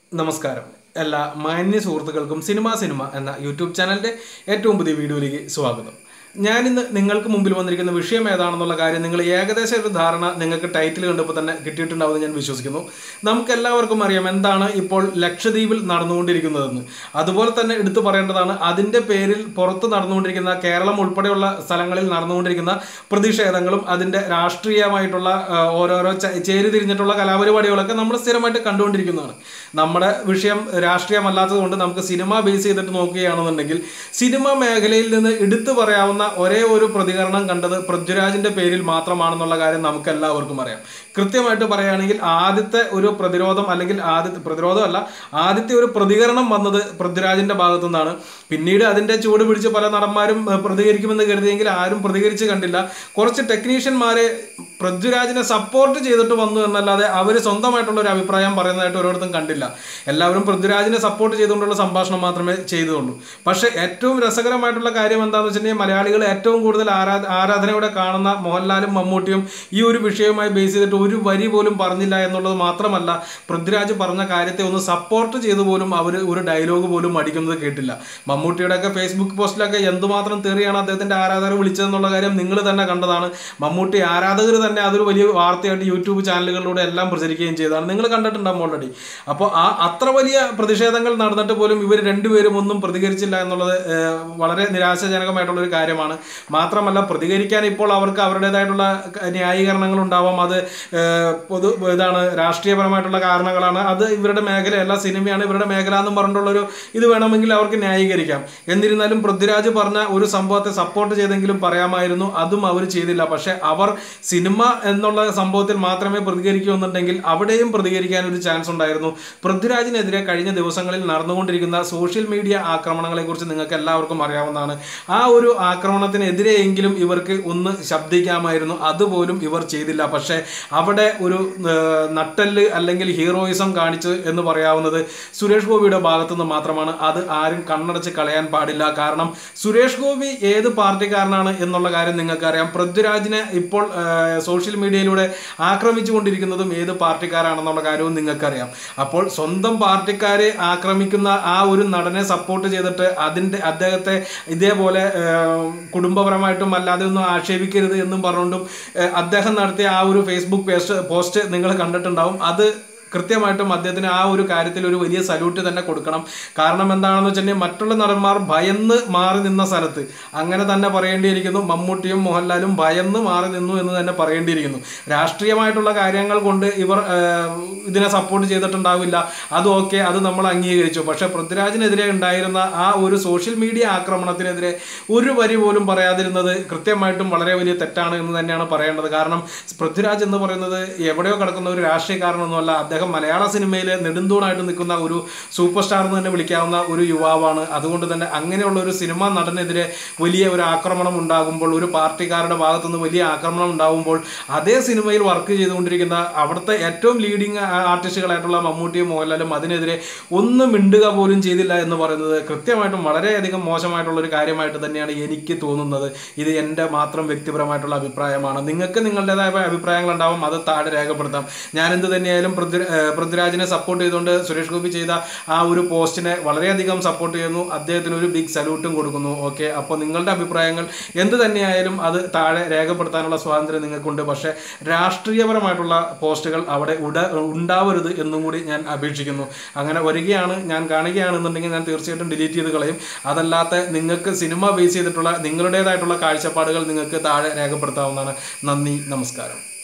നമസ്കാരം എല്ലാ മാന്യ സുഹൃത്തുക്കൾക്കും സിനിമ സിനിമ എന്ന യൂട്യൂബ് ചാനലിന്റെ ഏറ്റവും പുതിയ വീഡിയോയിലേക്ക് സ്വാഗതം ഞാനിന്ന് നിങ്ങൾക്ക് മുമ്പിൽ വന്നിരിക്കുന്ന വിഷയം ഏതാണെന്നുള്ള കാര്യം നിങ്ങൾ ഏകദേശം ഒരു ധാരണ നിങ്ങൾക്ക് ടൈറ്റിൽ കണ്ടപ്പോൾ തന്നെ കിട്ടിയിട്ടുണ്ടാവുമെന്ന് ഞാൻ വിശ്വസിക്കുന്നു നമുക്ക് എല്ലാവർക്കും അറിയാം എന്താണ് ഇപ്പോൾ ലക്ഷദ്വീപിൽ നടന്നുകൊണ്ടിരിക്കുന്നതെന്ന് അതുപോലെ തന്നെ എടുത്തു പറയേണ്ടതാണ് അതിന്റെ പേരിൽ പുറത്ത് നടന്നുകൊണ്ടിരിക്കുന്ന കേരളം ഉൾപ്പെടെയുള്ള സ്ഥലങ്ങളിൽ നടന്നുകൊണ്ടിരിക്കുന്ന പ്രതിഷേധങ്ങളും അതിന്റെ രാഷ്ട്രീയമായിട്ടുള്ള ആ, ഓരോരോ ച- ചേരി തിരിഞ്ഞിട്ടുള്ള കലാപരിപാടികളൊക്കെ നമ്മൾ സ്ഥിരമായിട്ട് കണ്ടുകൊണ്ടിരിക്കുന്നതാണ് നമ്മുടെ വിഷയം രാഷ്ട്രീയമല്ലാത്തത് കൊണ്ട് നമുക്ക് സിനിമ ബേസ് ചെയ്തിട്ട് നോക്കുകയാണെന്നുണ്ടെങ്കിൽ സിനിമ മേഖലയിൽ നിന്ന് എടുത്തു പറയാവുന്ന ഒരേ ഒരു പ്രതികരണം കണ്ടത് പൃഥ്വിരാജിന്റെ പേരിൽ മാത്രമാണെന്നുള്ള കാര്യം നമുക്ക് എല്ലാവർക്കും അറിയാം കൃത്യമായിട്ട് പറയുകയാണെങ്കിൽ ആദ്യത്തെ ഒരു പ്രതിരോധം അല്ലെങ്കിൽ ആദ്യത്തെ പ്രതിരോധമല്ല ആദ്യത്തെ ഒരു പ്രതികരണം വന്നത് പൃഥ്വിരാജിന്റെ ഭാഗത്തു നിന്നാണ് പിന്നീട് അതിന്റെ ചൂട് പിടിച്ച് പല നടന്മാരും ഏഹ്, പ്രതികരിക്കുമെന്ന് കരുതിയെങ്കിൽ ആരും പ്രതികരിച്ച് കണ്ടില്ല കുറച്ച് ടെക്നീഷ്യന്മാരെ പൃഥ്വിരാജിനെ സപ്പോർട്ട് ചെയ്തിട്ട് വന്നു എന്നല്ലാതെ അവർ സ്വന്തമായിട്ടുള്ള ഒരു അഭിപ്രായം പറയുന്നതായിട്ട് ഒരിടത്തും കണ്ടില്ല എല്ലാവരും പൃഥ്വിരാജിനെ സപ്പോർട്ട് ചെയ്തുകൊണ്ടുള്ള സംഭാഷണം മാത്രമേ ചെയ്തുള്ളൂ പക്ഷേ ഏറ്റവും രസകരമായിട്ടുള്ള കാര്യം എന്താണെന്ന് വെച്ചിട്ടുണ്ടെങ്കിൽ മലയാളികൾ ഏറ്റവും കൂടുതൽ ആരാധ ആരാധനയോടെ കാണുന്ന മോഹൻലാലും മമ്മൂട്ടിയും ഈ ഒരു വിഷയവുമായി ബേസ് ചെയ്തിട്ട് ഒരു വരി പോലും പറഞ്ഞില്ല എന്നുള്ളത് മാത്രമല്ല പൃഥ്വിരാജ് പറഞ്ഞ കാര്യത്തെ ഒന്ന് സപ്പോർട്ട് ചെയ്തു പോലും അവർ ഒരു ഡയലോഗ് പോലും അടിക്കുന്നത് കേട്ടില്ല മമ്മൂട്ടിയുടെ ഒക്കെ ഫേസ്ബുക്ക് പോസ്റ്റിലൊക്കെ എന്തുമാത്രം തെറിയാണ് അദ്ദേഹത്തിന്റെ ആരാധകർ വിളിച്ചതെന്നുള്ള കാര്യം നിങ്ങൾ തന്നെ കണ്ടതാണ് മമ്മൂട്ടി ആരാധകർ തന്നെ അതൊരു വലിയ വാർത്തയായിട്ട് യൂട്യൂബ് ചാനലുകളിലൂടെ എല്ലാം പ്രചരിക്കുകയും ചെയ്തതാണ് നിങ്ങൾ കണ്ടിട്ടുണ്ടാവും ഓൾറെഡി അപ്പോൾ ആ അത്ര വലിയ പ്രതിഷേധങ്ങൾ നടന്നിട്ട് പോലും ഇവർ രണ്ടുപേരും ഒന്നും പ്രതികരിച്ചില്ല എന്നുള്ളത് ഏഹ്, വളരെ നിരാശാജനകമായിട്ടുള്ള ഒരു കാര്യമാണ് മാത്രമല്ല പ്രതികരിക്കാൻ ഇപ്പോൾ അവർക്ക് അവരുടേതായിട്ടുള്ള ക- ന്യായീകരണങ്ങൾ ഉണ്ടാവാം അത് ഏഹ്, പൊതു ഇതാണ് രാഷ്ട്രീയപരമായിട്ടുള്ള കാരണങ്ങളാണ് അത് ഇവരുടെ മേഖലയല്ല സിനിമയാണ് ഇവരുടെ മേഖല എന്നും പറഞ്ഞിട്ടുള്ളൊരു ഇത് വേണമെങ്കിൽ അവർക്ക് ന്യായീകരിക്കാം എന്നിരുന്നാലും പൃഥ്വിരാജ് പറഞ്ഞ ഒരു സംഭവത്തെ സപ്പോർട്ട് ചെയ്തെങ്കിലും പറയാമായിരുന്നു അതും അവർ ചെയ്തില്ല പക്ഷെ അവർ സിനിമ എന്നുള്ള സംഭവത്തിൽ മാത്രമേ പ്രതികരിക്കൂ എന്നുണ്ടെങ്കിൽ അവിടെയും പ്രതികരിക്കാൻ ഒരു ചാൻസ് ഉണ്ടായിരുന്നു പൃഥ്വിരാജിനെതിരെ കഴിഞ്ഞ ദിവസങ്ങളിൽ നടന്നുകൊണ്ടിരിക്കുന്ന സോഷ്യൽ മീഡിയ ആക്രമണങ്ങളെ കുറിച്ച് നിങ്ങൾക്ക് എല്ലാവർക്കും അറിയാവുന്നതാണ് ആ ഒരു ആക്രമണത്തിനെതിരെയെങ്കിലും ഇവർക്ക് ഒന്ന് ശബ്ദിക്കാമായിരുന്നു അതുപോലും ഇവർ ചെയ്തില്ല പക്ഷേ അവിടെ ഒരു ഏഹ്, നട്ടെല്ല് അല്ലെങ്കിൽ ഹീറോയിസം കാണിച്ച് എന്ന് പറയാവുന്നത് സുരേഷ് ഗോപിയുടെ ഭാഗത്തു നിന്ന് മാത്രമാണ് അത് ആരും കണ്ണടച്ച് കളയാൻ പാടില്ല കാരണം സുരേഷ് ഗോപി ഏത് പാർട്ടിക്കാരനാണ് എന്നുള്ള കാര്യം നിങ്ങൾക്കറിയാം പൃഥ്വിരാജിനെ ഇപ്പോൾ ഏഹ്, സോഷ്യൽ മീഡിയയിലൂടെ ആക്രമിച്ചുകൊണ്ടിരിക്കുന്നതും ഏത് പാർട്ടിക്കാരാണെന്നുള്ള കാര്യവും നിങ്ങൾക്കറിയാം അപ്പോൾ സ്വന്തം പാർട്ടിക്കാരെ ആക്രമിക്കുന്ന ആ ഒരു നടനെ സപ്പോർട്ട് ചെയ്തിട്ട് അതിൻ്റെ അദ്ദേഹത്തെ ഇതേപോലെ ഏഹ്, കുടുംബപരമായിട്ടും അല്ലാതെ ഒന്നും ആക്ഷേപിക്കരുത് എന്നും പറഞ്ഞുകൊണ്ടും ഏഹ്, അദ്ദേഹം നടത്തിയ ആ ഒരു ഫേസ്ബുക്ക് പോസ്റ്റ് പോസ്റ്റ് നിങ്ങൾ കണ്ടിട്ടുണ്ടാവും അത് കൃത്യമായിട്ടും അദ്ദേഹത്തിന് ആ ഒരു കാര്യത്തിൽ ഒരു വലിയ സല്യൂട്ട് തന്നെ കൊടുക്കണം കാരണം എന്താണെന്ന് വെച്ചിട്ടുണ്ടെങ്കിൽ മറ്റുള്ള നടന്മാർ ഭയന്ന് മാറി നിന്ന സ്ഥലത്ത് അങ്ങനെ തന്നെ പറയേണ്ടിയിരിക്കുന്നു മമ്മൂട്ടിയും മോഹൻലാലും ഭയന്ന് മാറി നിന്നു എന്ന് തന്നെ പറയേണ്ടിയിരിക്കുന്നു രാഷ്ട്രീയമായിട്ടുള്ള കാര്യങ്ങൾ കൊണ്ട് ഇവർ ഏഹ്, ഇതിനെ സപ്പോർട്ട് ചെയ്തിട്ടുണ്ടാവില്ല അത് ഓക്കെ അത് നമ്മൾ അംഗീകരിച്ചു പക്ഷെ പൃഥ്വിരാജിനെതിരെ ഉണ്ടായിരുന്ന ആ ഒരു സോഷ്യൽ മീഡിയ ആക്രമണത്തിനെതിരെ ഒരു വരി പോലും പറയാതിരുന്നത് കൃത്യമായിട്ടും വളരെ വലിയ തെറ്റാണ് എന്ന് തന്നെയാണ് പറയേണ്ടത് കാരണം പൃഥ്വിരാജ് എന്ന് പറയുന്നത് എവിടെയോ കിടക്കുന്ന ഒരു രാഷ്ട്രീയക്കാരനൊന്നുമല്ല അദ്ദേഹം മലയാള സിനിമയിലെ നെടുന്തൂണായിട്ട് നിൽക്കുന്ന ഒരു സൂപ്പർ സ്റ്റാർ എന്ന് തന്നെ വിളിക്കാവുന്ന ഒരു യുവാവാണ് അതുകൊണ്ട് തന്നെ അങ്ങനെയുള്ള ഒരു സിനിമാ നടനെതിരെ വലിയ ഒരു ആക്രമണം ഉണ്ടാകുമ്പോൾ ഒരു പാർട്ടിക്കാരുടെ ഭാഗത്തുനിന്ന് വലിയ ആക്രമണം ഉണ്ടാകുമ്പോൾ അതേ സിനിമയിൽ വർക്ക് ചെയ്തുകൊണ്ടിരിക്കുന്ന അവിടുത്തെ ഏറ്റവും ലീഡിങ് ആർട്ടിസ്റ്റുകളായിട്ടുള്ള മമ്മൂട്ടിയും മോഹൻലാലും അതിനെതിരെ ഒന്നും മിണ്ടുക പോലും ചെയ്തില്ല എന്ന് പറയുന്നത് കൃത്യമായിട്ടും വളരെയധികം മോശമായിട്ടുള്ള ഒരു കാര്യമായിട്ട് തന്നെയാണ് എനിക്ക് തോന്നുന്നത് ഇത് എൻ്റെ മാത്രം വ്യക്തിപരമായിട്ടുള്ള അഭിപ്രായമാണ് നിങ്ങൾക്ക് നിങ്ങളുടേതായ അഭിപ്രായങ്ങൾ ഉണ്ടാവും അത് താഴെ രേഖപ്പെടുത്താം ഞാൻ എന്ത് തന്നെയായാലും പൃഥ്വി ഏഹ് പൃഥ്വിരാജിനെ സപ്പോർട്ട് ചെയ്തുകൊണ്ട് സുരേഷ് ഗോപി ചെയ്ത ആ ഒരു പോസ്റ്റിനെ വളരെയധികം സപ്പോർട്ട് ചെയ്യുന്നു അദ്ദേഹത്തിന് ഒരു ബിഗ് സല്യൂട്ടും കൊടുക്കുന്നു ഓക്കെ അപ്പോൾ നിങ്ങളുടെ അഭിപ്രായങ്ങൾ എന്ത് തന്നെയായാലും അത് താഴെ രേഖപ്പെടുത്താനുള്ള സ്വാതന്ത്ര്യം നിങ്ങൾക്കുണ്ട് പക്ഷേ രാഷ്ട്രീയപരമായിട്ടുള്ള പോസ്റ്റുകൾ അവിടെ ഉട ഉണ്ടാവരുത് എന്നും കൂടി ഞാൻ അപേക്ഷിക്കുന്നു അങ്ങനെ വരികയാണ് ഞാൻ കാണുകയാണെന്നുണ്ടെങ്കിൽ ഞാൻ തീർച്ചയായിട്ടും ഡിലീറ്റ് ചെയ്ത് കളയും അതല്ലാത്ത നിങ്ങൾക്ക് സിനിമ ബേസ് ചെയ്തിട്ടുള്ള നിങ്ങളുടേതായിട്ടുള്ള കാഴ്ചപ്പാടുകൾ നിങ്ങൾക്ക് താഴെ രേഖപ്പെടുത്താവുന്നതാണ് നന്ദി നമസ്കാരം